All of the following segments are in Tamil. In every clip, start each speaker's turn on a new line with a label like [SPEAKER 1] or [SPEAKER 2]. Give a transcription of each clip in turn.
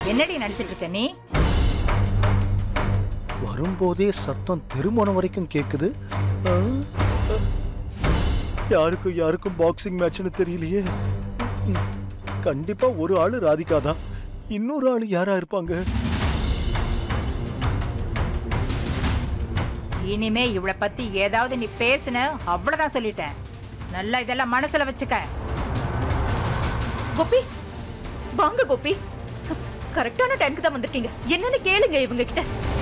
[SPEAKER 1] என்னடி நடிச்சிட்டு இருக்க நீ
[SPEAKER 2] வரும்போதே சத்தம் திருமணம் வரைக்கும் கேக்குது ஆ, ஆ. யாருக்கும் யாருக்கும் பாக்ஸிங் மேட்ச்னு தெரியலையே ம், கண்டிப்பா ஒரு ஆளு ராதிகா தான் இன்னொரு ஆளு யாரா இருப்பாங்க
[SPEAKER 1] இனிமே இவளை பத்தி ஏதாவது நீ பேசுன அவ்வளவுதான் சொல்லிட்டேன் நல்லா இதெல்லாம் மனசுல வச்சுக்க
[SPEAKER 3] கோபி வாங்க கோபி கரெக்டான டைம்க்கு தான் வந்துட்டீங்க என்னன்னு கேளுங்க இவங்க கிட்ட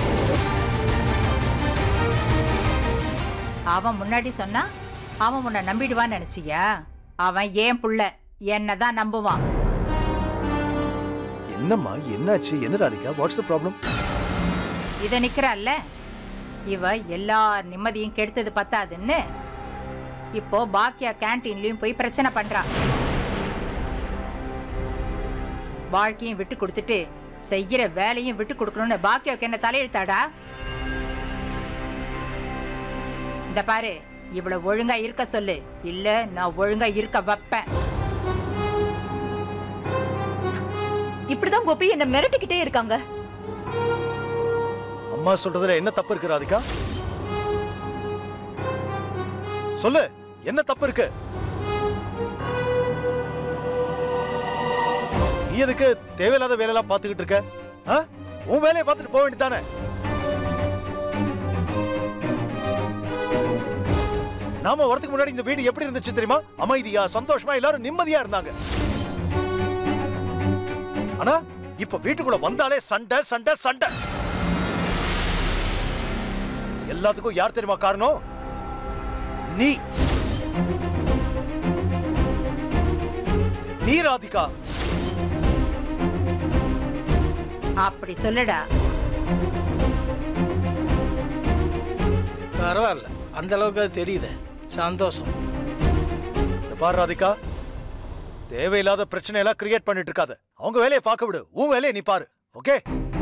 [SPEAKER 1] அவன் முன்னாடி சொன்னா அவன் உன்னை நம்பிடுவான்னு நினைச்சியா அவன் ஏன் புள்ள என்னதான் நம்புவான்
[SPEAKER 2] என்னம்மா என்னாச்சு என்ன ராதிகா வாட்ஸ் த ப்ராப்ளம்
[SPEAKER 1] இத நிக்கிறாள்ல இவ எல்லா நிம்மதியும் கெடுத்தது பத்தாதுன்னு இப்போ பாக்கியா கேண்டீன்லயும் போய் பிரச்சனை பண்றா வாழ்க்கையும் விட்டு கொடுத்துட்டு செய்யற வேலையும் விட்டு கொடுக்கணும்னு பாக்கியாவுக்கு என்ன தலையெழுத்தாடா இந்த பாரு இவ்வளவு ஒழுங்கா இருக்க சொல்லு இல்ல நான் ஒழுங்கா இருக்க வைப்பேன்
[SPEAKER 3] இப்படிதான் கோபி என்ன மிரட்டிக்கிட்டே இருக்காங்க
[SPEAKER 2] அம்மா சொல்றதுல என்ன தப்பு இருக்கு ராதிகா சொல்லு என்ன தப்பு இருக்கு நீ எதுக்கு தேவையில்லாத வேலையெல்லாம் பார்த்துக்கிட்டு இருக்க ஆ? உன் வேலையை பார்த்துட்டு போக வேண்டியதானே நாம வரதுக்கு முன்னாடி இந்த வீடு எப்படி இருந்துச்சு தெரியுமா அமைதியா சந்தோஷமா எல்லாரும் நிம்மதியா இருந்தாங்க ஆனா இப்ப வீட்டுக்குள்ள வந்தாலே சண்டை சண்டை சண்டை எல்லாத்துக்கும் யார் தெரியுமா காரணம் நீ நீ ராதிகா
[SPEAKER 1] அப்படி சொல்லுடா
[SPEAKER 4] பரவாயில்ல அந்த அளவுக்கு அது தெரியுது சந்தோஷம்
[SPEAKER 2] இத பாரு ராதிகா தேவையில்லாத பிரச்சனை எல்லாம் கிரியேட் பண்ணிட்டு இருக்காத அவங்க வேலையை பார்க்க விடு உன் வேலையை நீ பாரு ஓகே